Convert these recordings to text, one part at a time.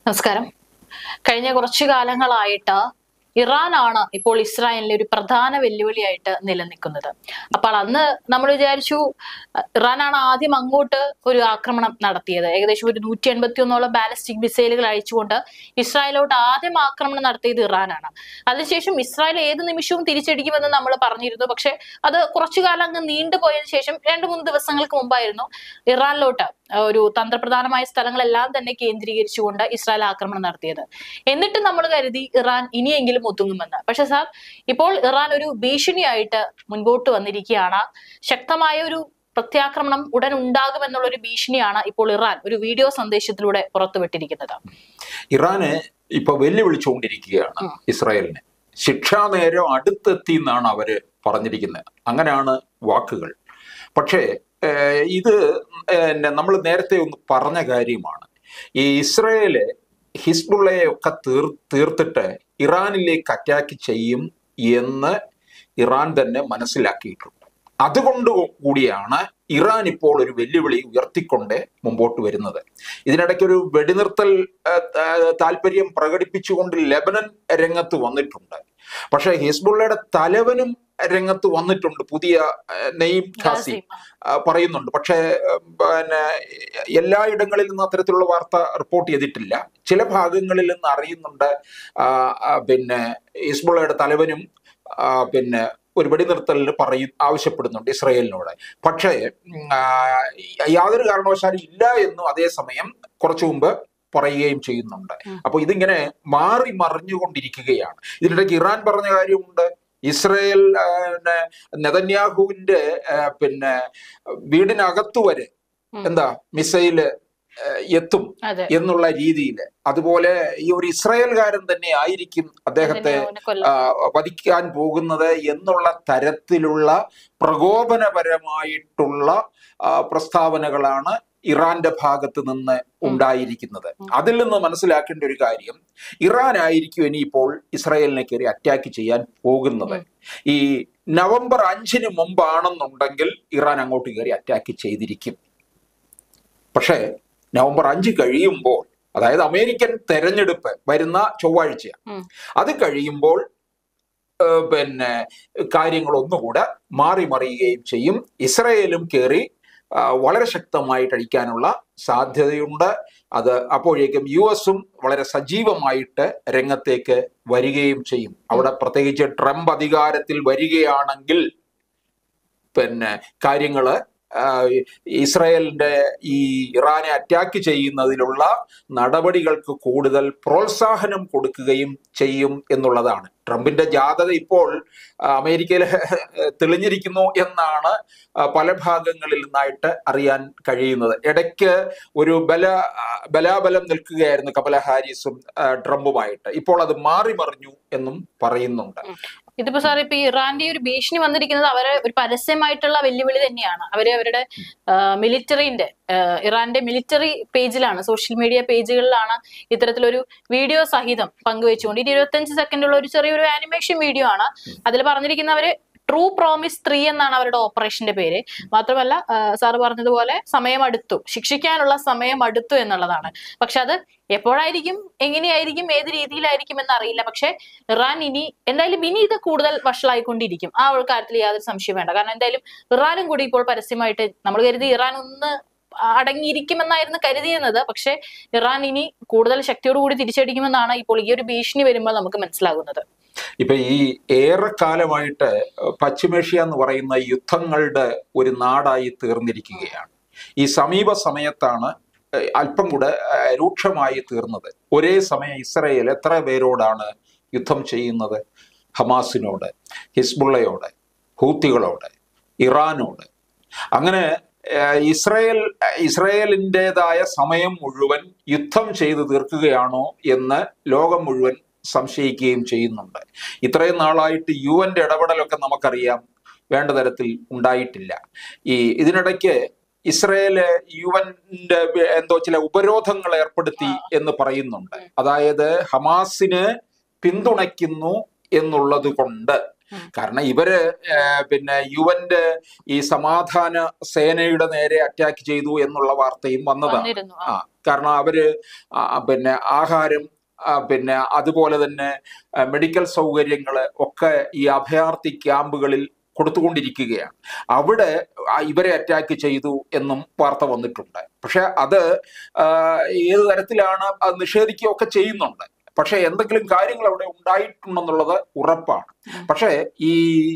നമസ്കാരം കഴിഞ്ഞ കുറച്ചു കാലങ്ങളായിട്ട് ഇറാനാണ് ഇപ്പോൾ ഇസ്രായേലിലെ ഒരു പ്രധാന വെല്ലുവിളിയായിട്ട് നിലനിൽക്കുന്നത് അപ്പോൾ അന്ന് നമ്മൾ വിചാരിച്ചു അഹ് ഇറാനാണ് ആദ്യം അങ്ങോട്ട് ഒരു ആക്രമണം നടത്തിയത് ഏകദേശം ഒരു നൂറ്റി എൺപത്തി ഒന്നോളം ബാലിസ്റ്റിക് മിസൈലുകൾ അയച്ചുകൊണ്ട് ഇസ്രായേലോട്ട് ആദ്യം ആക്രമണം നടത്തിയത് ഇറാനാണ് അതിനുശേഷം ഇസ്രായേൽ ഏത് നിമിഷവും തിരിച്ചടിക്കുമെന്ന് നമ്മൾ പറഞ്ഞിരുന്നു പക്ഷെ അത് കുറച്ചു കാലം അങ്ങ് നീണ്ടുപോയതിനു ശേഷം രണ്ട് മൂന്ന് ദിവസങ്ങൾക്ക് മുമ്പായിരുന്നു ഇറാനിലോട്ട് ഒരു തന്ത്രപ്രധാനമായ സ്ഥലങ്ങളെല്ലാം തന്നെ കേന്ദ്രീകരിച്ചുകൊണ്ട് ഇസ്രായേൽ ആക്രമണം നടത്തിയത് എന്നിട്ട് നമ്മൾ കരുതി ഇറാൻ ഇനിയെങ്കിലും ഒതുങ്ങുമെന്ന് പക്ഷെ സാർ ഇപ്പോൾ ഇറാൻ ഒരു ഭീഷണിയായിട്ട് മുൻപോട്ട് വന്നിരിക്കുകയാണ് ശക്തമായ ഒരു പ്രത്യാക്രമണം ഉടൻ ഉണ്ടാകുമെന്നുള്ള ഒരു ഭീഷണിയാണ് ഇപ്പോൾ ഇറാൻ ഒരു വീഡിയോ സന്ദേശത്തിലൂടെ പുറത്തുവിട്ടിരിക്കുന്നത് ഇറാന് ഇപ്പൊ വെല്ലുവിളിച്ചുകൊണ്ടിരിക്കുകയാണ് ഉം. ഇസ്രായേലിനെ ശിക്ഷാനേരം അടുത്തെത്തി എന്നാണ് അവര് പറഞ്ഞിരിക്കുന്നത് അങ്ങനെയാണ് വാക്കുകൾ പക്ഷേ ഏഹ്, ഇത് നമ്മൾ നേരത്തെ ഒന്ന് പറഞ്ഞ കാര്യമാണ് ഈ ഇസ്രായേല് ഹിസ്ബുള്ളയെ ഒക്കെ തീർ തീർത്തിട്ട് ഇറാനിലേക്ക് അറ്റാക്ക് ചെയ്യും എന്ന് ഇറാൻ തന്നെ മനസ്സിലാക്കിയിട്ടുണ്ട് അതുകൊണ്ട് കൂടിയാണ് ഇറാൻ ഇപ്പോൾ ഒരു വെല്ലുവിളി ഉയർത്തിക്കൊണ്ട് മുമ്പോട്ട് വരുന്നത് ഇതിനിടയ്ക്ക് ഒരു വെടിനിർത്തൽ ആ, ആ, താല്പര്യം പ്രകടിപ്പിച്ചുകൊണ്ട് ലെബനൻ രംഗത്ത് വന്നിട്ടുണ്ട് പക്ഷേ ഹിസ്ബുള്ളയുടെ തലവനും രംഗത്ത് വന്നിട്ടുണ്ട് പുതിയ ആ, നെയ്ം ഖാസി ആ, പറയുന്നുണ്ട് പക്ഷേ ഉം, പിന്നെ എല്ലായിടങ്ങളിൽ നിന്നും അത്തരത്തിലുള്ള വാർത്ത റിപ്പോർട്ട് ചെയ്തിട്ടില്ല ചില ഭാഗങ്ങളിൽ നിന്ന് അറിയുന്നുണ്ട് ആ, ആ, പിന്നെ ഹിസ്ബുള്ളയുടെ തലവനും ആ, പിന്നെ ഒരു വെടിനിർത്തലിന് പറയും ആവശ്യപ്പെടുന്നുണ്ട് ഇസ്രയേലിനോട് പക്ഷേ ഉം, ആ, യാതൊരു കാരണവശാലും ഇല്ല എന്നും അതേസമയം കുറച്ചു മുമ്പ് പറയുകയും ചെയ്യുന്നുണ്ട് ഉം. അപ്പൊ ഇതിങ്ങനെ മാറി മറിഞ്ഞുകൊണ്ടിരിക്കുകയാണ് ഇതിനിടയ്ക്ക് ഇറാൻ പറഞ്ഞ കാര്യമുണ്ട് ഇസ്രയേൽ ആ, പിന്നെ നെതന്യാഹുവിന്റെ ആ, പിന്നെ വീടിനകത്തു വരെ ഉം. എന്താ മിസൈല് ആ, എത്തും അതെ എന്നുള്ള രീതിയിൽ അതുപോലെ ഈ ഒരു ഇസ്രായേൽകാരൻ തന്നെ ആയിരിക്കും അദ്ദേഹത്തെ നെതന്യാഹുവിനെ കൊല്ലാൻ. ആ, വധിക്കാൻ പോകുന്നത് എന്നുള്ള തരത്തിലുള്ള പ്രകോപനപരമായിട്ടുള്ള ആ, പ്രസ്താവനകളാണ് ഇറാന്റെ ഭാഗത്ത് നിന്ന് ഉണ്ടായിരിക്കുന്നത് അതിൽ നിന്ന് മനസ്സിലാക്കേണ്ട ഒരു കാര്യം ഇറാൻ ആയിരിക്കും ഇനിയിപ്പോൾ ഇസ്രായേലിനെ കയറി അറ്റാക്ക് ചെയ്യാൻ പോകുന്നത് ഈ നവംബർ അഞ്ചിന് മുമ്പാണെന്നുണ്ടെങ്കിൽ ഇറാൻ അങ്ങോട്ട് കയറി അറ്റാക്ക് ചെയ്തിരിക്കും പക്ഷേ നവംബർ അഞ്ച് കഴിയുമ്പോൾ അതായത് അമേരിക്കൻ തെരഞ്ഞെടുപ്പ് വരുന്ന ചൊവ്വാഴ്ച ഉം. അത് കഴിയുമ്പോൾ ഏഹ്, പിന്നെ കാര്യങ്ങൾ ഒന്നുകൂടെ മാറി മറിയുകയും ചെയ്യും ഇസ്രയേലും കയറി ആ, വളരെ ശക്തമായിട്ട് അടിക്കാനുള്ള സാധ്യതയുണ്ട് അത് അപ്പോഴേക്കും യു എസും വളരെ സജീവമായിട്ട് രംഗത്തേക്ക് വരികയും ചെയ്യും അവിടെ പ്രത്യേകിച്ച് ട്രംപ് അധികാരത്തിൽ വരികയാണെങ്കിൽ പിന്നെ കാര്യങ്ങള് ആ, ഇസ്രായേലിന്റെ ഈ ഇറാനെ അറ്റാക്ക് ചെയ്യുന്നതിലുള്ള നടപടികൾക്ക് കൂടുതൽ പ്രോത്സാഹനം കൊടുക്കുകയും ചെയ്യും എന്നുള്ളതാണ് ട്രംപിന്റെ ജാഥത ഇപ്പോൾ ആ, അമേരിക്കയിൽ തെളിഞ്ഞിരിക്കുന്നു എന്നാണ് ആ, പല ഭാഗങ്ങളിൽ നിന്നായിട്ട് അറിയാൻ കഴിയുന്നത് ഇടയ്ക്ക് ഒരു ബല ആ, ബലാബലം നിൽക്കുകയായിരുന്നു കമല ഹാരിസും ആ, ട്രംപുമായിട്ട് ഇപ്പോൾ അത് മാറി മറിഞ്ഞു എന്നും പറയുന്നുണ്ട് ഇതിപ്പോ സാർ ഇപ്പൊ ഈ ഇറാന്റെ ഈ ഒരു ഭീഷണി വന്നിരിക്കുന്നത് അവരെ ഒരു പരസ്യമായിട്ടുള്ള വെല്ലുവിളി തന്നെയാണ് അവര് അവരുടെ മിലിറ്ററിന്റെ ഇറാന്റെ മിലിറ്ററി പേജിലാണ് സോഷ്യൽ മീഡിയ പേജുകളിലാണ് ഇത്തരത്തിലൊരു വീഡിയോ സഹിതം പങ്കുവെച്ചുകൊണ്ട് ഇത് ഇരുപത്തഞ്ച് സെക്കൻഡുള്ള ഒരു ചെറിയൊരു ആനിമേഷൻ വീഡിയോ ആണ് അതിൽ പറഞ്ഞിരിക്കുന്നവര് ട്രൂ പ്രോമിസ് ത്രീ എന്നാണ് അവരുടെ ഓപ്പറേഷന്റെ പേര് മാത്രമല്ല സാറ് പറഞ്ഞതുപോലെ സമയം അടുത്തു ശിക്ഷിക്കാനുള്ള സമയം അടുത്തു എന്നുള്ളതാണ് പക്ഷെ അത് എപ്പോഴായിരിക്കും എങ്ങനെയായിരിക്കും ഏത് രീതിയിലായിരിക്കും എന്ന് അറിയില്ല പക്ഷെ ഇറാൻ ഇനി എന്തായാലും ഇനി ഇത് കൂടുതൽ വഷളായിക്കൊണ്ടിരിക്കും ആ ഒരു കാര്യത്തിൽ യാതൊരു സംശയം വേണ്ട കാരണം എന്തായാലും ഇറാനും കൂടി ഇപ്പോൾ പരസ്യമായിട്ട് നമ്മൾ കരുതി ഇറാൻ ഒന്ന് അടങ്ങിയിരിക്കുമെന്നായിരുന്നു കരുതിയിരുന്നത് പക്ഷെ ഇറാൻ ഇനി കൂടുതൽ ശക്തിയോടുകൂടി തിരിച്ചടിക്കുമെന്നാണ് ഇപ്പോൾ ഈ ഒരു ഭീഷണി വരുമ്പോൾ നമുക്ക് മനസ്സിലാകുന്നത് ഇപ്പൊ ഈ ഏറെക്കാലമായിട്ട് പശ്ചിമേഷ്യ എന്ന് പറയുന്ന യുദ്ധങ്ങളുടെ ഒരു നാടായി തീർന്നിരിക്കുകയാണ് ഈ സമീപ സമയത്താണ് ഏഹ്, അല്പം കൂടെ ഏഹ്, രൂക്ഷമായി തീർന്നത് ഒരേ സമയം ഇസ്രയേൽ എത്ര പേരോടാണ് യുദ്ധം ചെയ്യുന്നത് ഹമാസിനോട് ഹിസ്ബുള്ളയോട് ഹൂത്തികളോട് ഇറാനോട് അങ്ങനെ ഏഹ്, ഇസ്രയേൽ ഇസ്രയേലിൻ്റെതായ സമയം മുഴുവൻ യുദ്ധം ചെയ്ത് തീർക്കുകയാണോ എന്ന് ലോകം മുഴുവൻ സംശയിക്കുകയും ചെയ്യുന്നുണ്ട് ഇത്രയും നാളായിട്ട് യു എൻ്റെ ഇടപെടലൊക്കെ നമുക്കറിയാം വേണ്ട തരത്തിൽ ഉണ്ടായിട്ടില്ല ഈ ഇതിനിടയ്ക്ക് ഇസ്രയേല് യു എൻ്റെ എന്തോ ചില ഉപരോധങ്ങൾ ഏർപ്പെടുത്തി എന്ന് പറയുന്നുണ്ട് അതായത് ഹമാസിന് പിന്തുണയ്ക്കുന്നു എന്നുള്ളത് കൊണ്ട് കാരണം ഇവര് ആ, പിന്നെ യുവന്റെ ഈ സമാധാന സേനയുടെ നേരെ അറ്റാക്ക് ചെയ്തു എന്നുള്ള വാർത്തയും വന്നതാണ് വന്നിരുന്നു ആ. ആ കാരണം അവര് ആ, പിന്നെ ആഹാരം ആ, പിന്നെ അതുപോലെ തന്നെ ആ, മെഡിക്കൽ സൗകര്യങ്ങൾ ഒക്കെ ഈ അഭയാർത്ഥി ക്യാമ്പുകളിൽ കൊടുത്തുകൊണ്ടിരിക്കുകയാണ് അവിടെ ആ, ഇവരെ അറ്റാക്ക് ചെയ്തു എന്നും വാർത്ത വന്നിട്ടുണ്ട് പക്ഷെ അത് ആ, ഏത് തരത്തിലാണ് അത് നിഷേധിക്കുകയൊക്കെ ചെയ്യുന്നുണ്ട് പക്ഷെ എന്തെങ്കിലും കാര്യങ്ങൾ അവിടെ ഉണ്ടായിട്ടുണ്ടെന്നുള്ളത് ഉറപ്പാണ് പക്ഷേ ഈ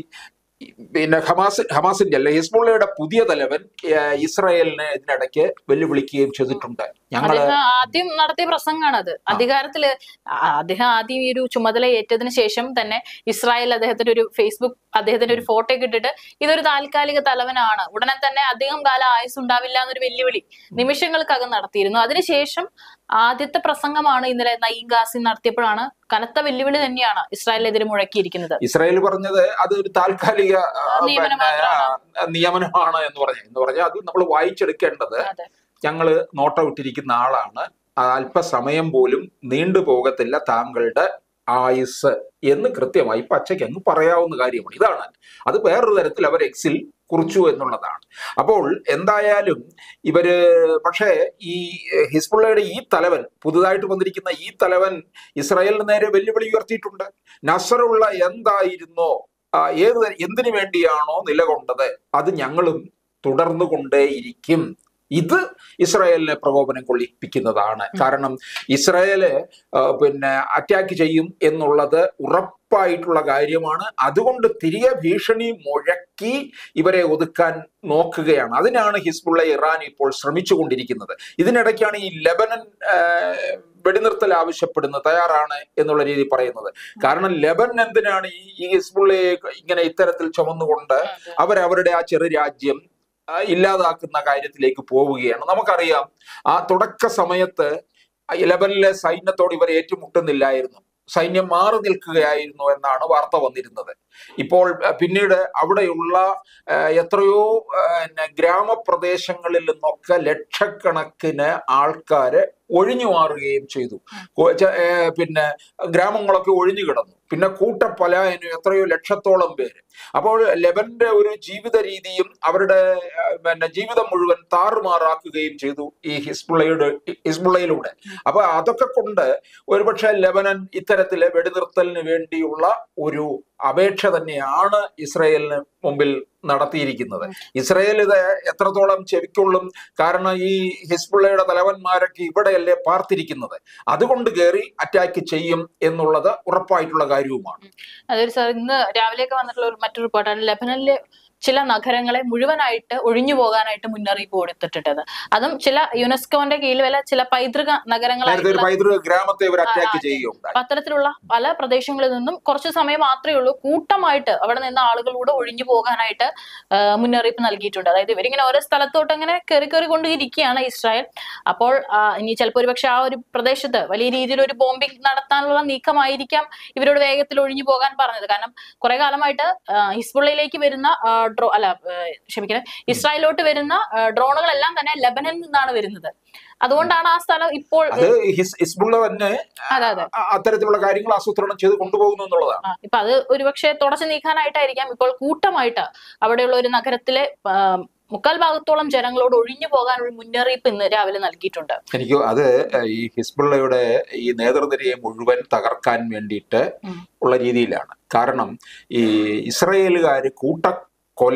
ഈ പിന്നെ ഹമാസ് ഹമാസിന്റെ അല്ലെ ഹിസ്ബുള്ളയുടെ പുതിയ തലവൻ ആ, ഇസ്രായേലിനെ ഇതിനിടയ്ക്ക് വെല്ലുവിളിക്കുകയും ചെയ്തിട്ടുണ്ട് ഞങ്ങള് അദ്ദേഹം ആദ്യം നടത്തിയ പ്രസംഗമാണ് അത് അധികാരത്തില് ആ- അദ്ദേഹം ആദ്യം ഈ ഒരു ചുമതല ഏറ്റതിന് ശേഷം തന്നെ ഇസ്രായേൽ അദ്ദേഹത്തിന്റെ ഒരു ഫേസ്ബുക്ക് അദ്ദേഹത്തിന്റെ ഒരു ഫോട്ടോ ഒക്കെ ഇട്ടിട്ട് ഇതൊരു താൽക്കാലിക തലവനാണ് ഉടനെ തന്നെ അധികം കാലം ആയുസ് ഉണ്ടാവില്ല എന്നൊരു വെല്ലുവിളി നിമിഷങ്ങൾക്കകം നടത്തിയിരുന്നു അതിനുശേഷം ആദ്യത്തെ പ്രസംഗമാണ് ഇന്നലെ നയീം ഗാസിൻ നടത്തിയപ്പോഴാണ് കനത്ത വെല്ലുവിളി തന്നെയാണ് ഇസ്രായേലിനെതിരെ മുഴക്കിയിരിക്കുന്നത് ഇസ്രായേൽ പറഞ്ഞത് അത് ഒരു താൽക്കാലിക ആ, നിയമനം പിന്നെ, ആ, നിയമനമാണ് എന്ന് പറഞ്ഞു എന്ന് പറഞ്ഞാൽ അത് നമ്മൾ വായിച്ചെടുക്കേണ്ടത് അതെ ഞങ്ങള് നോട്ടം ഇട്ടിരിക്കുന്ന ആളാണ് അല്പസമയം പോലും നീണ്ടുപോകത്തില്ല താങ്കളുടെ ആയുസ് എന്ന് കൃത്യമായി പച്ചയ്ക്ക് അങ്ങ് പറയാവുന്ന കാര്യമാണ് ഇതാണ് അത് വേറൊരു തരത്തിൽ അവർ എക്സിൽ കുറിച്ചു എന്നുള്ളതാണ് അപ്പോൾ എന്തായാലും ഇവര് പക്ഷേ ഈ ഹിസ്ബുള്ളയുടെ ഈ തലവൻ പുതുതായിട്ട് വന്നിരിക്കുന്ന ഈ തലവൻ ഇസ്രായേലിന് നേരെ വെല്ലുവിളി ഉയർത്തിയിട്ടുണ്ട് നസറുള്ള എന്തായിരുന്നോ ആ, ഏത് ത- എന്തിനു വേണ്ടിയാണോ നിലകൊണ്ടത് അത് ഞങ്ങളും തുടർന്നു കൊണ്ടേയിരിക്കും ഇത് ഇസ്രായേലിനെ പ്രകോപനം കൊള്ളിപ്പിക്കുന്നതാണ് കാരണം ഇസ്രായേല് ആ, പിന്നെ അറ്റാക്ക് ചെയ്യും എന്നുള്ളത് ഉറപ്പായിട്ടുള്ള കാര്യമാണ് അതുകൊണ്ട് തിരികെ ഭീഷണി മുഴക്കി ഇവരെ ഒതുക്കാൻ നോക്കുകയാണ് അതിനാണ് ഹിസ്ബുള്ള ഇറാൻ ഇപ്പോൾ ശ്രമിച്ചുകൊണ്ടിരിക്കുന്നത് ഇതിനിടയ്ക്കാണ് ഈ ലെബനൻ ആ, വെടിനിർത്തൽ ആവശ്യപ്പെടുന്നത് തയ്യാറാണ് എന്നുള്ള രീതി പറയുന്നത് കാരണം ലെബനൻ എന്തിനാണ് ഈ ഈ ഹിസ്ബുള്ളയെ ഇങ്ങനെ ഇത്തരത്തിൽ ചുമന്നുകൊണ്ട് അവരവരുടെ ആ ചെറു രാജ്യം ആ, ഇല്ലാതാക്കുന്ന കാര്യത്തിലേക്ക് പോവുകയാണ് നമുക്കറിയാം ആ തുടക്ക സമയത്ത് ലെബനിലെ സൈന്യത്തോട് ഇവർ ഏറ്റുമുട്ടുന്നില്ലായിരുന്നു സൈന്യം മാറി നിൽക്കുകയായിരുന്നു എന്നാണ് വാർത്ത വന്നിരുന്നത് ഇപ്പോൾ ആ, പിന്നീട് അവിടെയുള്ള ആ, എത്രയോ ആ, പിന്നെ ഗ്രാമപ്രദേശങ്ങളിൽ നിന്നൊക്കെ ലക്ഷക്കണക്കിന് ആൾക്കാര് ഒഴിഞ്ഞു മാറുകയും ചെയ്തു കൊ- ച- ഏ, പിന്നെ ഗ്രാമങ്ങളൊക്കെ ഒഴിഞ്ഞു കിടന്നു പിന്നെ കൂട്ടപ്പലായനം എത്രയോ ലക്ഷത്തോളം പേര് അപ്പോൾ ലെബന്റെ ഒരു ജീവിത രീതിയും അവരുടെ ആ, പിന്നെ ജീവിതം മുഴുവൻ താറുമാറാക്കുകയും ചെയ്തു ഈ ഹിസ്ബുള്ളയുടെ ഹിസ്ബുള്ളയിലൂടെ അപ്പൊ അതൊക്കെ കൊണ്ട് ഒരുപക്ഷെ ലെബനൻ ഇത്തരത്തിലെ വെടിനിർത്തലിന് വേണ്ടിയുള്ള ഒരു അപേക്ഷ തന്നെയാണ് ഇസ്രയേലിന് മുമ്പിൽ നടത്തിയിരിക്കുന്നത് ഇസ്രയേൽ ഇത് എത്രത്തോളം ചെവിക്കൊള്ളും കാരണം ഈ ഹിസ്ബുള്ളയുടെ തലവന്മാരൊക്കെ ഇവിടെയല്ലേ പാർത്തിരിക്കുന്നത് അതുകൊണ്ട് കയറി അറ്റാക്ക് ചെയ്യും എന്നുള്ളത് ഉറപ്പായിട്ടുള്ള കാര്യവുമാണ് അതൊരു സാർ ഇന്ന് രാവിലെയൊക്കെ വന്നിട്ടുള്ള ഒരു മറ്റൊരു റിപ്പോർട്ടാണ് ലെബനനിലെ ചില നഗരങ്ങളെ മുഴുവനായിട്ട് ഒഴിഞ്ഞു പോകാനായിട്ട് മുന്നറിയിപ്പ് കൊടുത്തിട്ടത് അതും ചില യുനെസ്കോന്റെ കീഴിൽ വല്ല ചില പൈതൃക നേരത്തെ ഒരു നഗരങ്ങളായിട്ടുള്ള പൈതൃക ഗ്രാമത്തെ ഇവർ ആ, അറ്റാക്ക് അതെ. ചെയ്യുകയുണ്ടായി അപ്പൊ അത്തരത്തിലുള്ള പല പ്രദേശങ്ങളിൽ നിന്നും കുറച്ച് സമയം മാത്രമേ ഉള്ളൂ കൂട്ടമായിട്ട് അവിടെ നിന്ന് ആളുകളൂടെ ഒഴിഞ്ഞു പോകാനായിട്ട് ആ, മുന്നറിയിപ്പ് നൽകിയിട്ടുണ്ട് അതായത് ഇവരിങ്ങനെ ഓരോ സ്ഥലത്തോട്ട് അങ്ങനെ കയറി കയറി കൊണ്ടിരിക്കുകയാണ് ഇസ്രായേൽ അപ്പോൾ ആ, ഇനി ചിലപ്പോൾ ഒരുപക്ഷെ ആ ഒരു പ്രദേശത്ത് വലിയ രീതിയിൽ ഒരു ബോംബിംഗ് നടത്താനുള്ള നീക്കമായിരിക്കാം ഇവരോട് വേഗത്തിൽ ഒഴിഞ്ഞു പോകാൻ പറഞ്ഞത് കാരണം കുറെ കാലമായിട്ട് ആ, ഹിസ്ബുള്ളയിലേക്ക് വരുന്ന ആ, ഡ്രോ അല്ല ആ, ക്ഷമിക്കണം ഇസ്രായേലിലോട്ട് വരുന്ന ആ, ഡ്രോണുകളെല്ലാം തന്നെ ലെബനനിൽ നിന്നാണ് വരുന്നത് അതുകൊണ്ടാണ് ആ സ്ഥലം ഇപ്പോൾ അത് ഹിസ് ഹിസ്ബുള്ള തന്നെ അതെ അതെ അ- അത്തരത്തിലുള്ള കാര്യങ്ങൾ ആസൂത്രണം ചെയ്ത് കൊണ്ടുപോകുന്നു എന്നുള്ളതാണ് ആ, ഇപ്പൊ അത് ഒരുപക്ഷെ തുടച്ചു നീക്കാനായിട്ടായിരിക്കാം ഇപ്പോൾ കൂട്ടമായിട്ട് അവിടെയുള്ള ഒരു നഗരത്തിലെ ആ, മുക്കാൽ ഭാഗത്തോളം ജനങ്ങളോട് ഒഴിഞ്ഞു പോകാൻ ഒരു മുന്നറിയിപ്പ് ഇന്ന് രാവിലെ നൽകിയിട്ടുണ്ട് എനിക്ക് അത് ഈ ഹിസ്ബുള്ളയുടെ ഈ നേതൃനിരയെ മുഴുവൻ തകർക്കാൻ വേണ്ടിയിട്ട് ഉം. ഉള്ള രീതിയിലാണ് കാരണം ഈ ഇസ്രയേലുകാർ കൂട്ട കൊല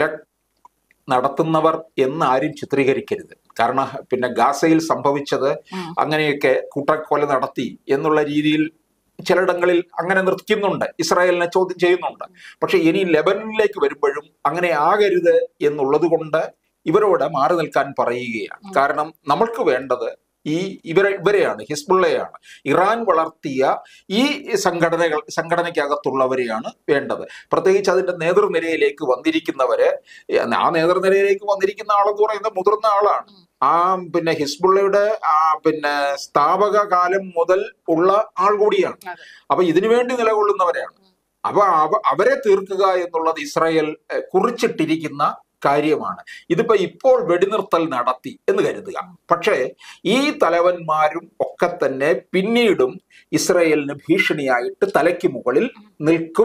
നടത്തുന്നവർ എന്ന് ആരും ചിത്രീകരിക്കരുത് കാരണം പിന്നെ ഗാസയിൽ സംഭവിച്ചത് ഉം. അങ്ങനെയൊക്കെ കൂട്ടക്കൊല നടത്തി എന്നുള്ള രീതിയിൽ ചിലയിടങ്ങളിൽ അങ്ങനെ നിർത്തുന്നുണ്ട് ഇസ്രായേലിനെ ചോദ്യം ചെയ്യുന്നുണ്ട് പക്ഷെ ഇനി ലെബനനിലേക്ക് വരുമ്പോഴും അങ്ങനെ ആകരുത് എന്നുള്ളത് കൊണ്ട് ഇവരോട് മാറി നിൽക്കാൻ പറയുകയാണ് കാരണം നമ്മൾക്ക് വേണ്ടത് ഈ ഇവരെ ഇവരെയാണ് ഹിസ്ബുള്ളയാണ് ഇറാൻ വളർത്തിയ ഈ സംഘടനകൾ സംഘടനയ്ക്കകത്തുള്ളവരെയാണ് വേണ്ടത് പ്രത്യേകിച്ച് അതിന്റെ നേതൃനിരയിലേക്ക് വന്നിരിക്കുന്നവര് ആ നേതൃനിരയിലേക്ക് വന്നിരിക്കുന്ന ആളെന്ന് പറയുന്നത് മുതിർന്ന ആളാണ് ആ പിന്നെ ഹിസ്ബുള്ളയുടെ ആ പിന്നെ സ്ഥാപക കാലം മുതൽ ഉള്ള ആൾ കൂടിയാണ് അതെ. അപ്പൊ ഇതിനു വേണ്ടി നിലകൊള്ളുന്നവരാണ് അപ്പൊ അവ- അവരെ തീർക്കുക എന്നുള്ളത് ഇസ്രായേൽ എഹ്, കുറിച്ചിട്ടിരിക്കുന്ന കാര്യമാണ് ഇതിപ്പോ ഇപ്പോൾ വെടിനിർത്തൽ നടത്തി എന്ന് കരുതുക പക്ഷേ ഈ തലവന്മാരും ഒക്കെ തന്നെ പിന്നീടും ഇസ്രായേലിന് ഭീഷണിയായിട്ട് തലയ്ക്ക് മുകളിൽ നിൽക്കും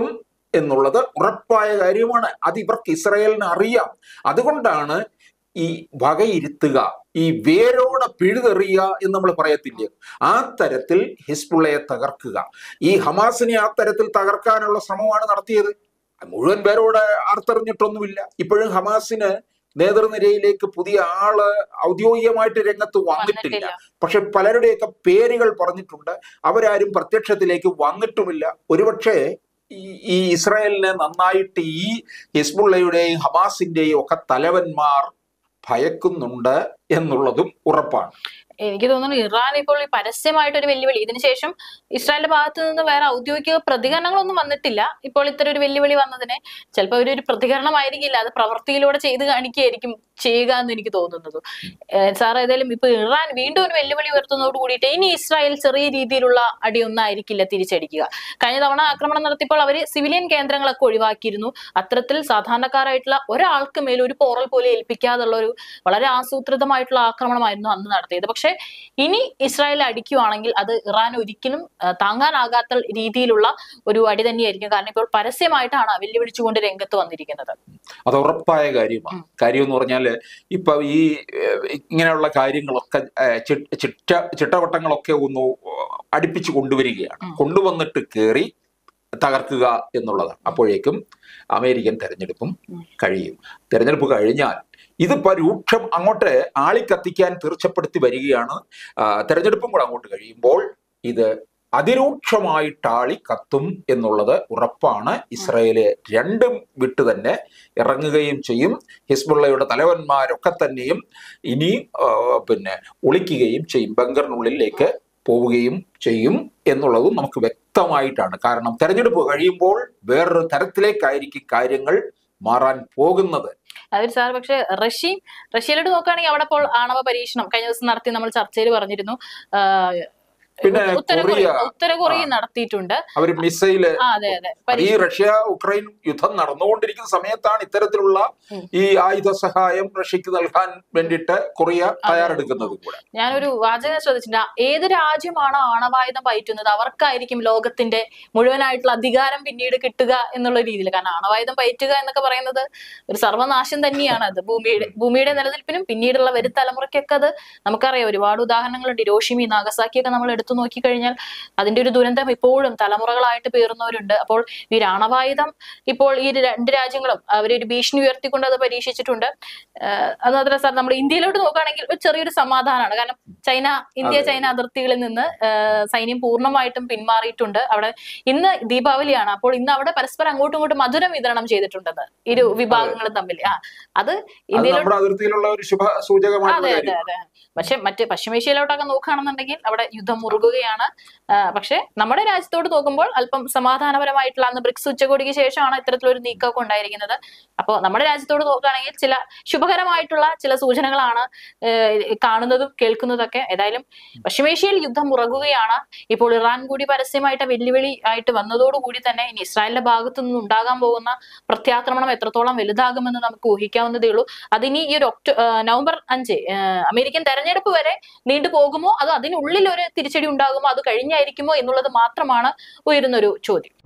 എന്നുള്ളത് ഉറപ്പായ കാര്യമാണ് അത് ഇവർക്ക് ഇസ്രായേലിന് അറിയാം അതുകൊണ്ടാണ് ഈ വകയിരുത്തുക ഈ വേരോടെ പിഴുതെറിയുക എന്ന് നമ്മൾ പറയത്തില്ലേ ആ തരത്തിൽ ഹിസ്ബുള്ളയെ തകർക്കുക ഈ ഹമാസിനെ ആ തരത്തിൽ തകർക്കാനുള്ള ശ്രമമാണ് നടത്തിയത് മുഴുവൻ പേരോട് ആർത്തെറിഞ്ഞിട്ടൊന്നുമില്ല ഇപ്പോഴും ഹമാസിന് നേതൃനിരയിലേക്ക് പുതിയ ആള് ഔദ്യോഗികമായിട്ട് രംഗത്ത് വന്നിട്ടില്ല വന്നിട്ടില്ല പക്ഷെ പലരുടെയൊക്കെ പേരുകൾ പറഞ്ഞിട്ടുണ്ട് അവരാരും പ്രത്യക്ഷത്തിലേക്ക് വന്നിട്ടുമില്ല ഒരുപക്ഷെ ഈ ഈ ഇസ്രായേലിനെ നന്നായിട്ട് ഈ ഹിസ്ബുള്ളയുടെയും ഹമാസിന്റെയും ഒക്കെ തലവന്മാർ ഭയക്കുന്നുണ്ട് എന്നുള്ളതും ഉറപ്പാണ് എനിക്ക് തോന്നുന്നു ഇറാൻ ഇപ്പോൾ ഈ പരസ്യമായിട്ട് ഒരു വെല്ലുവിളി ഇതിനുശേഷം ഇസ്രായേലിന്റെ ഭാഗത്ത് നിന്ന് വേറെ ഔദ്യോഗിക പ്രതികരണങ്ങളൊന്നും വന്നിട്ടില്ല ഇപ്പോൾ ഇത്തരം ഒരു വെല്ലുവിളി വന്നതിന് ചിലപ്പോൾ ഒരു പ്രതികരണമായിരിക്കില്ല അത് പ്രവൃത്തിയിലൂടെ ചെയ്ത് കാണിക്കുകയായിരിക്കും ചെയ്യുക എന്ന് എനിക്ക് തോന്നുന്നത് ഏഹ് സാർ ഏതായാലും ഇപ്പൊ ഇറാൻ വീണ്ടും ഒരു വെല്ലുവിളി ഉയർത്തുന്നതോട് കൂടിയിട്ട് ഇനി ഇസ്രായേൽ ചെറിയ രീതിയിലുള്ള അടിയൊന്നും ആയിരിക്കില്ല തിരിച്ചടിക്കുക കഴിഞ്ഞ തവണ ആക്രമണം നടത്തിയപ്പോൾ അവര് സിവിലിയൻ കേന്ദ്രങ്ങളൊക്കെ ഒഴിവാക്കിയിരുന്നു അത്തരത്തിൽ സാധാരണക്കാരായിട്ടുള്ള ഒരാൾക്ക് മേൽ ഒരു പോറൽ പോലും ഏൽപ്പിക്കാതുള്ള ഒരു വളരെ ആസൂത്രിതമായിട്ടുള്ള ആക്രമണമായിരുന്നു അന്ന് നടത്തിയത് പക്ഷെ ഇനി ഇസ്രായേൽ അടിക്കുവാണെങ്കിൽ അത് ഇറാൻ ഒരിക്കലും ആ, താങ്ങാനാകാത്ത രീതിയിലുള്ള ഒരു അടി തന്നെയായിരിക്കും കാരണം ഇപ്പോൾ പരസ്യമായിട്ടാണ് വെല്ലുവിളിച്ചുകൊണ്ട് രംഗത്ത് വന്നിരിക്കുന്നത് അത് ഉറപ്പായ കാര്യമാണ് കാര്യം എന്ന് പറഞ്ഞാല് ഇപ്പൊ ഈ ഏഹ്, ഇങ്ങനെയുള്ള കാര്യങ്ങളൊക്കെ ഏഹ്, ചി- ചിട്ട ചിട്ടവട്ടങ്ങളൊക്കെ ഒന്ന് അടുപ്പിച്ച് കൊണ്ടുവരികയാണ് ഉം. കൊണ്ടുവന്നിട്ട് കയറി തകർക്കുക എന്നുള്ളതാണ് അപ്പോഴേക്കും അമേരിക്കൻ തെരഞ്ഞെടുപ്പും ഉം. കഴിയും തെരഞ്ഞെടുപ്പ് കഴിഞ്ഞാൽ ഇതിപ്പോ രൂക്ഷം അങ്ങോട്ട് ആളിക്കത്തിക്കാൻ തീർച്ചപ്പെടുത്തി വരികയാണ് ആ, തെരഞ്ഞെടുപ്പും കൂടെ അങ്ങോട്ട് കഴിയുമ്പോൾ ഇത് അതിരൂക്ഷമായിട്ട് ആളി കത്തും എന്നുള്ളത് ഉറപ്പാണ് ഇസ്രായേല് രണ്ടും വിട്ട് തന്നെ ഇറങ്ങുകയും ചെയ്യും ഹിസ്ബുള്ളയുടെ തലവന്മാരൊക്കെ തന്നെയും ഇനി ആ, പിന്നെ ഒളിക്കുകയും ചെയ്യും ബങ്കറിനുള്ളിലേക്ക് പോവുകയും ചെയ്യും എന്നുള്ളതും നമുക്ക് വ്യക്തമായിട്ടാണ് കാരണം തെരഞ്ഞെടുപ്പ് കഴിയുമ്പോൾ വേറൊരു തരത്തിലേക്കായിരിക്കും കാര്യങ്ങൾ മാറാൻ പോകുന്നത് അവർ സാർ പക്ഷെ റഷ്യ റഷ്യയിലോട്ട് നോക്കുകയാണെങ്കിൽ അവിടെ ഇപ്പോൾ ആണവ പരീക്ഷണം കഴിഞ്ഞ ദിവസം നടത്തി നമ്മൾ ചർച്ചയിൽ പറഞ്ഞിരുന്നു ആഹ് പിന്നെ ഉത്തര കൊറിയ കൊറിയ, ഉത്തര കൊറിയ നടത്തിയിട്ടുണ്ട് അവർ മിസൈല് ആ അതെ അതെ അത് ഈ റഷ്യ ഉക്രൈൻ യുദ്ധം നടന്നുകൊണ്ടിരിക്കുന്ന സമയത്താണ് ഇത്തരത്തിലുള്ള ഉം. ഈ ആയുധ സഹായം റഷ്യക്ക് നൽകാൻ വേണ്ടിയിട്ട് കൊറിയ തയ്യാറെടുക്കുന്നത് കൂടെ ഞാനൊരു വാചകം ശ്രദ്ധിച്ചിട്ടുണ്ട് ഏത് രാജ്യമാണ് ആണവായുധം പയറ്റുന്നത് അവർക്കായിരിക്കും ലോകത്തിന്റെ മുഴുവനായിട്ടുള്ള അധികാരം പിന്നീട് കിട്ടുക എന്നുള്ള രീതിയിൽ കാരണം ആണവായുധം പയറ്റുക എന്നൊക്കെ പറയുന്നത് ഒരു സർവനാശം തന്നെയാണ് അത് ഭൂമിയുടെ ഭൂമിയുടെ നിലനിൽപ്പിനും പിന്നീടുള്ള വരും തലമുറയ്ക്കൊക്കെ അത് നമുക്കറിയാം ഒരുപാട് ഉദാഹരണങ്ങളുണ്ട് ഹിരോഷിമി നാഗസാക്കിയൊക്കെ നമ്മൾ എടുത്തു നോക്കിക്കഴിഞ്ഞാൽ അതിന്റെ ഒരു ദുരന്തം ഇപ്പോഴും തലമുറകളായിട്ട് പേറുന്നവരുണ്ട് അപ്പോൾ ഈ ആണവായുധം ഇപ്പോൾ ഈ രണ്ട് രാജ്യങ്ങളും അവരൊരു ഭീഷണി ഉയർത്തിക്കൊണ്ട് അത് പരീക്ഷിച്ചിട്ടുണ്ട് ആഹ് അത് മാത്രമല്ല സാർ നമ്മൾ ഇന്ത്യയിലോട്ട് നോക്കുകയാണെങ്കിൽ ഒരു ചെറിയൊരു സമാധാനമാണ് കാരണം ചൈന ഇന്ത്യ അതെ. ചൈന അതിർത്തികളിൽ നിന്ന് ആഹ് സൈന്യം പൂർണ്ണമായിട്ടും പിന്മാറിയിട്ടുണ്ട് അവിടെ ഇന്ന് ദീപാവലിയാണ് അപ്പോൾ ഇന്ന് അവിടെ പരസ്പരം അങ്ങോട്ടും ഇങ്ങോട്ടും മധുരം വിതരണം ചെയ്തിട്ടുണ്ടെന്ന് ഇരു വിഭാഗങ്ങളും തമ്മിൽ ആ അത് അത് ഇന്ത്യയിലോട്ട് നമ്മുടെ അതിർത്തിയിലുള്ള ഒരു ശുഭ സൂചകമായിട്ടുള്ള അതെ അതെ കാര്യം അതെ പക്ഷെ മറ്റ് പശ്ചിമേഷ്യയിലോട്ടൊക്കെ നോക്കുകയാണെന്നുണ്ടെങ്കിൽ അവിടെ യുദ്ധം മുറുകുകയാണ് ആ, പക്ഷെ നമ്മുടെ രാജ്യത്തോട് നോക്കുമ്പോൾ അല്പം സമാധാനപരമായിട്ടുള്ള അന്ന് ബ്രിക്സ് ഉച്ചകോടിക്ക് ശേഷമാണ് ഇത്തരത്തിലൊരു നീക്കമൊക്കെ ഉണ്ടായിരിക്കുന്നത് അപ്പോൾ നമ്മുടെ രാജ്യത്തോട് നോക്കുകയാണെങ്കിൽ ചില ശുഭകരമായിട്ടുള്ള ചില സൂചനകളാണ് ഏഹ്, കാണുന്നതും കേൾക്കുന്നതൊക്കെ ഏതായാലും പശ്ചിമേഷ്യയിൽ യുദ്ധം മുറകുകയാണ് ഇപ്പോൾ ഇറാൻ കൂടി പരസ്യമായിട്ട് വെല്ലുവിളി ആയിട്ട് വന്നതോടുകൂടി തന്നെ ഇനി ഇസ്രായേലിന്റെ ഭാഗത്തു നിന്ന് ഉണ്ടാകാൻ പോകുന്ന പ്രത്യാക്രമണം എത്രത്തോളം വലുതാകുമെന്ന് നമുക്ക് ഊഹിക്കാവുന്നതേ ഉള്ളൂ അതിനി ഈ ഒരു ഒക്ടോ ആ, നവംബർ അഞ്ച് ആ, അമേരിക്കൻ തെരഞ്ഞെടുപ്പ് വരെ നീണ്ടു പോകുമോ അതോ അതിനുള്ളിൽ ഒരു തിരിച്ചടി ഉണ്ടാകുമോ അത് കഴിഞ്ഞായിരിക്കുമോ എന്നുള്ളത് മാത്രമാണ് ഉയരുന്നൊരു ചോദ്യം